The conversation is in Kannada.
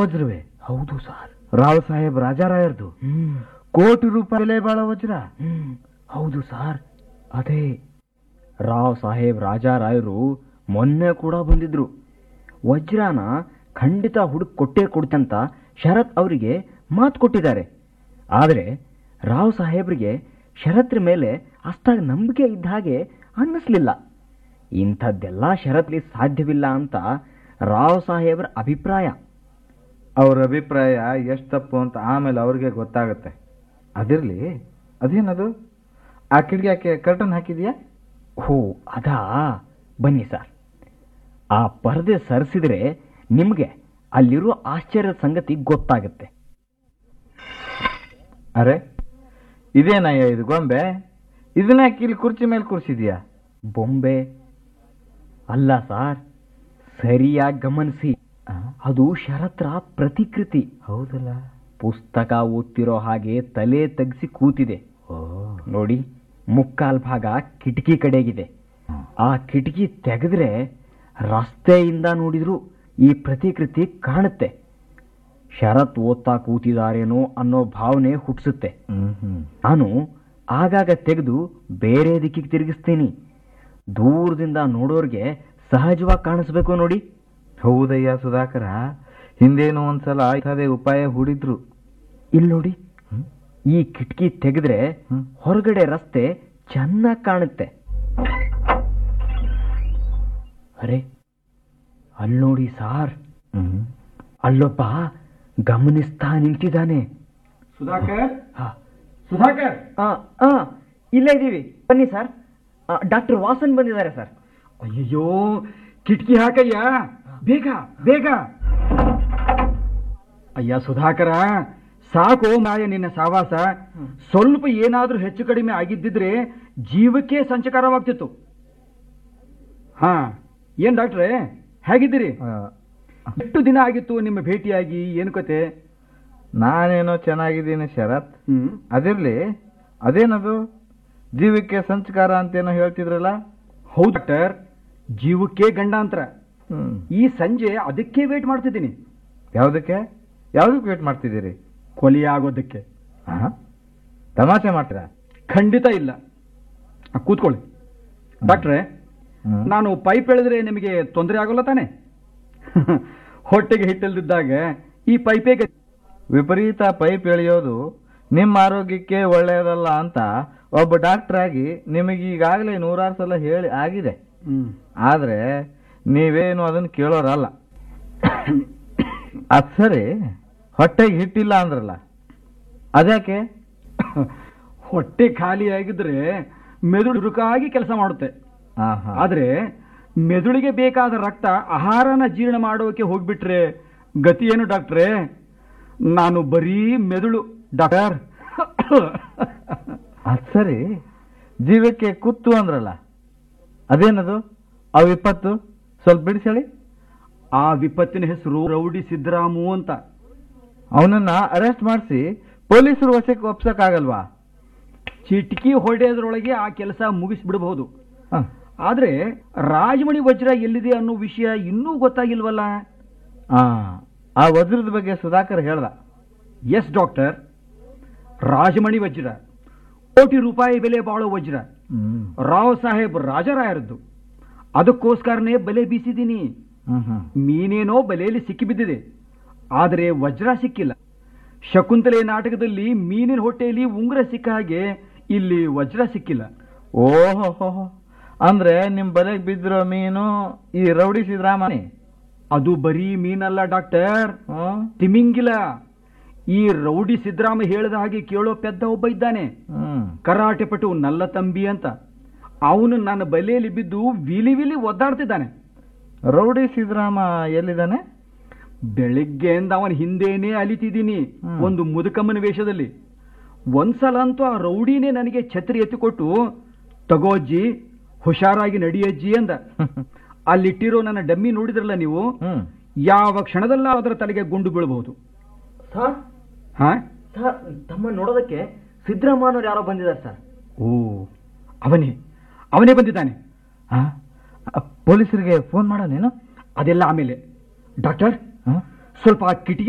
ವಜ್ರವೇ ಹೌದು ಸರ್ ರಾವ್ ಸಾಹೇಬ್ ರಾಜಾರಾಯರ್ದು ಹ್ಮ್ ಕೋಟಿ ರೂಪಾಯಿ ಬೆಲೆ ಬಾಳೋ ವಜ್ರ ಹ್ಮ್ ಹೌದು ಸರ್ ಅದೇ ರಾವ್ ಸಾಹೇಬ್ ರಾಜಾರಾಯರು ಮೊನ್ನೆ ಕೂಡ ಬಂದಿದ್ರು ವಜ್ರಾನ ಖಂಡಿತ ಹುಡುಕ್ ಕೊಟ್ಟೇ ಕೊಡ್ತಂತ ಶರತ್ ಅವರಿಗೆ ಮಾತು ಕೊಟ್ಟಿದ್ದಾರೆ ಆದರೆ ರಾವ್ ಸಾಹೇಬ್ರಿಗೆ ಶರತ್ರ ಮೇಲೆ ಅಷ್ಟಾಗಿ ನಂಬಿಕೆ ಇದ್ದ ಹಾಗೆ ಅನ್ನಿಸ್ಲಿಲ್ಲ ಇಂಥದ್ದೆಲ್ಲ ಶರತ್ಲಿ ಸಾಧ್ಯವಿಲ್ಲ ಅಂತ ರಾವ್ ಸಾಹೇಬ್ರ ಅಭಿಪ್ರಾಯ ಅವ್ರ ಅಭಿಪ್ರಾಯ ಎಷ್ಟು ತಪ್ಪು ಅಂತ ಆಮೇಲೆ ಅವ್ರಿಗೆ ಗೊತ್ತಾಗುತ್ತೆ ಅದಿರ್ಲಿ ಅದೇನದು ಆ ಕಿಡಿಯಾಕೆ ಕರ್ಟನ್ ಹಾಕಿದ್ಯಾ ಹೋ ಅದಾ ಬನ್ನಿ ಸರ್ ಆ ಪರದೆ ಸರಿಸಿದ್ರೆ ನಿಮಗೆ ಅಲ್ಲಿರೋ ಆಶ್ಚರ್ಯದ ಸಂಗತಿ ಗೊತ್ತಾಗುತ್ತೆ ಅರೆ ಇದೇನಯ್ಯ ಇದು ಗೊಂಬೆ ಇದನ್ನ ಯಾಕೆ ಇಲ್ಲಿ ಕುರ್ಚಿ ಮೇಲೆ ಕೂರ್ಸಿದ್ಯಾ ಬೊಂಬೆ ಅಲ್ಲ ಸಾರ್ ಸರಿಯಾಗಿ ಗಮನಿಸಿ ಅದು ಶರತ್ರ ಪ್ರತಿಕೃತಿ ಹೌದಲ್ಲ ಪುಸ್ತಕ ಓದ್ತಿರೋ ಹಾಗೆ ತಲೆ ತಗ್ಸಿ ಕೂತಿದೆ ಓ ನೋಡಿ ಮುಕ್ಕಾಲ್ ಭಾಗ ಕಿಟಕಿ ಕಡೆಗಿದೆ ಆ ಕಿಟಕಿ ತೆಗೆದ್ರೆ ರಸ್ತೆಯಿಂದ ನೋಡಿದ್ರು ಈ ಪ್ರತಿಕೃತಿ ಕಾಣುತ್ತೆ ಶರತ್ ಓದ್ತಾ ಕೂತಿದಾರೇನೋ ಅನ್ನೋ ಭಾವನೆ ಹುಟ್ಟಿಸುತ್ತೆ ಹ್ಮ್ ಹ್ಮ್ ನಾನು ಆಗಾಗ ತೆಗೆದು ಬೇರೆ ದಿಕ್ಕಿಗೆ ತಿರುಗಿಸ್ತೀನಿ ದೂರದಿಂದ ನೋಡೋರ್ಗೆ ಸಹಜವಾಗಿ ಕಾಣಿಸ್ಬೇಕು ನೋಡಿ ಹೌದಯ್ಯ ಸುಧಾಕರ ಹಿಂದೇನೋ ಒಂದ್ಸಲ ಇಂಥದೇ ಉಪಾಯ ಹೂಡಿದ್ರು ಇಲ್ಲಿ ನೋಡಿ ಹ್ಮ್? ಈ ಕಿಟಕಿ ತೆಗೆದ್ರೆ ಹ್ಮ್. ಹೊರಗಡೆ ರಸ್ತೆ ಚೆನ್ನಾಗಿ ಕಾಣುತ್ತೆ ಅರೆ ಅಲ್ಲಿ ನೋಡಿ ಸಾರ್ ಹ್ಮ್ ಅಲ್ಲೊಬ್ಬ ಗಮನಿಸ್ತಾ ನಿಂತಿದ್ದಾನೆ ಸುಧಾಕರ್ ಹಾ. ಸುಧಾಕರ್ ಆ, ಆ, ಇಲ್ಲೇ ಇದ್ದೀವಿ ಬನ್ನಿ ಸರ್ ಡಾಕ್ಟರ್ ವಾಸನ್ ಬಂದಿದ್ದಾರೆ ಸರ್ ಅಯ್ಯಯ್ಯೋ ಕಿಟಕಿ ಹಾಕಯ್ಯ ಬೇಗ ಬೇಗ ಅಯ್ಯ ಸುಧಾಕರ ಸಾಕು ಮಾಯ ನಿನ್ನ ಸಾವಾಸ ಸ್ವಲ್ಪ ಏನಾದ್ರೂ ಹೆಚ್ಚು ಕಡಿಮೆ ಆಗಿದ್ದಿದ್ರೆ ಜೀವಕ್ಕೆ ಸಂಚಕಾರವಾಗ್ತಿತ್ತು ಹಾ ಏನ್ ಡಾಕ್ಟ್ರೆ ಹೇಗಿದ್ದೀರಿ ಆ, ಎಷ್ಟು ದಿನ ಆಗಿತ್ತು ನಿಮ್ಮ ಭೇಟಿಯಾಗಿ ಏನು ಕತೆ ನಾನೇನೋ ಚೆನ್ನಾಗಿದ್ದೀನಿ ಶರತ್ ಹ್ಮ್ ಅದಿರ್ಲಿ ಅದೇನದು ಜೀವಕ್ಕೆ ಸಂಸ್ಕಾರ ಅಂತೇನೋ ಹೇಳ್ತಿದ್ರಲ್ಲ ಹೌದು ಡಾಕ್ಟರ್ ಜೀವಕ್ಕೆ ಗಂಡಾಂತರ ಹ್ಮ್ ಈ ಸಂಜೆ ಅದಕ್ಕೆ ವೇಟ್ ಮಾಡ್ತಿದ್ದೀನಿ ಯಾವ್ದಕ್ಕೆ ಯಾವ್ದಕ್ಕೆ ವೇಟ್ ಮಾಡ್ತಿದ್ದೀರಿ ಕೊಲೆ ಆಗೋದಕ್ಕೆ ಆ? ತಮಾಷೆ ಮಾಡ್ತೀರಾ ಖಂಡಿತ ಇಲ್ಲ ಆ, ಕೂತ್ಕೊಳ್ಳಿ ಡಾಕ್ಟ್ರೆ ಹ್ಮ್. ನಾನು ಪೈಪ್ ಎಳೆದ್ರೆ ನಿಮಗೆ ತೊಂದರೆ ಆಗೋಲ್ಲ ತಾನೆ ಹೊಟ್ಟೆಗೆ ಹಿಟ್ಟಿಲ್ದಿದ್ದಾಗ ಈ ಪೈಪೇ ಗತಿ. ವಿಪರೀತ ಪೈಪ್ ಎಳೆಯೋದು ನಿಮ್ಮ ಆರೋಗ್ಯಕ್ಕೆ ಒಳ್ಳೆಯದಲ್ಲ ಅಂತ ಒಬ್ಬ ಡಾಕ್ಟರ್ ಆಗಿ ನಿಮಗೆ ಈಗಾಗಲೇ ನೂರಾರು ಸಲ ಹೇಳಿ ಆಗಿದೆ ಆದ್ರೆ ನೀವೇನು ಅದನ್ನ ಕೇಳೋರಲ್ಲ ಅದ್ ಸರಿ ಹೊಟ್ಟೆಗೆ ಹಿಟ್ಟಿಲ್ಲ ಅಂದ್ರಲ್ಲ ಅದ್ಯಾಕೆ ಹೊಟ್ಟೆ ಖಾಲಿ ಆಗಿದ್ರೆ ಮೆದುಳು ಚುರುಕಾಗಿ ಕೆಲಸ ಮಾಡುತ್ತೆ ಆಹಾ. ಆದ್ರೆ ಮೆದುಳಿಗೆ ಬೇಕಾದ ರಕ್ತ ಆಹಾರನ ಜೀರ್ಣ ಮಾಡೋಕೆ ಹೋಗ್ಬಿಟ್ರೆ ಗತಿ ಏನು ಡಾಕ್ಟ್ರೇ ನಾನು ಬರೀ ಮೆದುಳು ಡಾಕ್ಟರ್ ಅದ್ ಸರಿ ಜೀವಕ್ಕೆ ಕುತ್ತು ಅಂದ್ರಲ್ಲ ಅದೇನದು ಆ ವಿಪತ್ತು ಸ್ವಲ್ಪ ಬಿಡಿಸಳಿ ಆ ವಿಪತ್ತಿನ ಹೆಸರು ರೌಡಿ ಸಿದ್ದರಾಮು ಅಂತ ಅವನನ್ನ ಅರೆಸ್ಟ್ ಮಾಡಿಸಿ ಪೊಲೀಸರು ವಶಕ್ಕೆ ಒಪ್ಸಕ್ಕಾಗಲ್ವಾ ಚಿಟ್ಕಿ ಹೊಡೆಯೋದ್ರೊಳಗೆ ಆ ಕೆಲಸ ಮುಗಿಸ್ಬಿಡಬಹುದು ಹ. ಆದ್ರೆ ರಾಜಮಣಿ ವಜ್ರ ಎಲ್ಲಿದೆ ಅನ್ನೋ ವಿಷಯ ಇನ್ನೂ ಗೊತ್ತಾಗಿಲ್ವಲ್ಲ ಆ, ಆ ವಜ್ರದ ಬಗ್ಗೆ ಸುಧಾಕರ್ ಹೇಳ್ದ ಎಸ್ ಡಾಕ್ಟರ್ ರಾಜಮಣಿ ವಜ್ರ ಕೋಟಿ ರೂಪಾಯಿ ಬೆಲೆ ಬಾಳೋ ವಜ್ರ ಹ್ಮ್ ರಾವ್ ಸಾಹೇಬ್ ರಾಜರಾಯರದ್ದು ಅದಕ್ಕೋಸ್ಕರನೇ ಬಲೆ ಬೀಸಿದ್ದೀನಿ ಹ್ಮ್ ಹ್ಮ್ ಮೀನೇನೋ ಬಲೆಯಲ್ಲಿ ಸಿಕ್ಕಿಬಿದ್ದಿದೆ ಆದರೆ ವಜ್ರ ಸಿಕ್ಕಿಲ್ಲ ಶಕುಂತಲೆ ನಾಟಕದಲ್ಲಿ ಮೀನಿನ ಹೊಟ್ಟೆಯಲ್ಲಿ ಉಂಗುರ ಸಿಕ್ಕ ಹಾಗೆ ಇಲ್ಲಿ ವಜ್ರ ಸಿಕ್ಕಿಲ್ಲ ಓಹೋ ಅಂದ್ರೆ ನಿಮ್ ಬಲೆಗೆ ಬಿದ್ದಿರೋ ಮೀನು ಈ ರೌಡಿ ಸಿದ್ದರಾಮನಿ ಅದು ಬರೀ ಮೀನಲ್ಲ ಡಾಕ್ಟರ್ ಹ್ಮ್ ತಿಮಿಂಗಿಲ ಈ ರೌಡಿ ಸಿದ್ದರಾಮ ಹೇಳಿದ ಹಾಗೆ ಕೇಳೋ ಪೆದ್ದ ಒಬ್ಬ ಇದ್ದಾನೆ ಹ್ಮ್ ಕರಾಟೆ ಪಟು ನಲ್ಲ ತಂಬಿ ಅಂತ ಅವನು ನನ್ನ ಬಲೆಯಲ್ಲಿ ಬಿದ್ದು ವಿಲಿ ವಿಲಿ ಒದ್ದಾಡ್ತಿದ್ದಾನೆ ರೌಡಿ ಸಿದ್ದರಾಮ ಎಲ್ಲಿದ್ದಾನೆ ಬೆಳಿಗ್ಗೆಯಿಂದ ಅವನ ಹಿಂದೆನೇ ಅಲಿತಿದ್ದೀನಿ ಹ್ಮ್. ಒಂದು ಮುದುಕಮ್ಮನ ವೇಷದಲ್ಲಿ ಒಂದ್ಸಲ ಅಂತೂ ಆ ರೌಡಿನೇ ನನಗೆ ಛತ್ರಿ ಎತ್ತಿಕೊಟ್ಟು ತಗೋ ಅಜ್ಜಿ ಹುಷಾರಾಗಿ ನಡಿಯಜ್ಜಿ ಅಂದ ಅಲ್ಲಿಟ್ಟಿರೋ ನನ್ನ ಡಮ್ಮಿ ನೋಡಿದ್ರಲ್ಲ ನೀವು ಹ್ಮ್ ಯಾವ ಕ್ಷಣದಲ್ಲ ಅದರ ತಲೆಗೆ ಗುಂಡು ಬೀಳಬಹುದು ಸರ್ ಹಾ ಸರ್ ತಮ್ಮ ನೋಡೋದಕ್ಕೆ ಸಿದ್ದರಾಮಯ್ಯನವ್ರು ಯಾರೋ ಬಂದಿದ್ದಾರೆ ಸರ್ ಓ ಅವನೇ ಅವನೇ ಬಂದಿದ್ದಾನೆ ಆ? ಆ, ಪೊಲೀಸರಿಗೆ ಫೋನ್ ಮಾಡೋನೇನು ಅದೆಲ್ಲ ಆಮೇಲೆ ಡಾಕ್ಟರ್ ಹ? ಸ್ವಲ್ಪ ಆ ಕಿಟಕಿ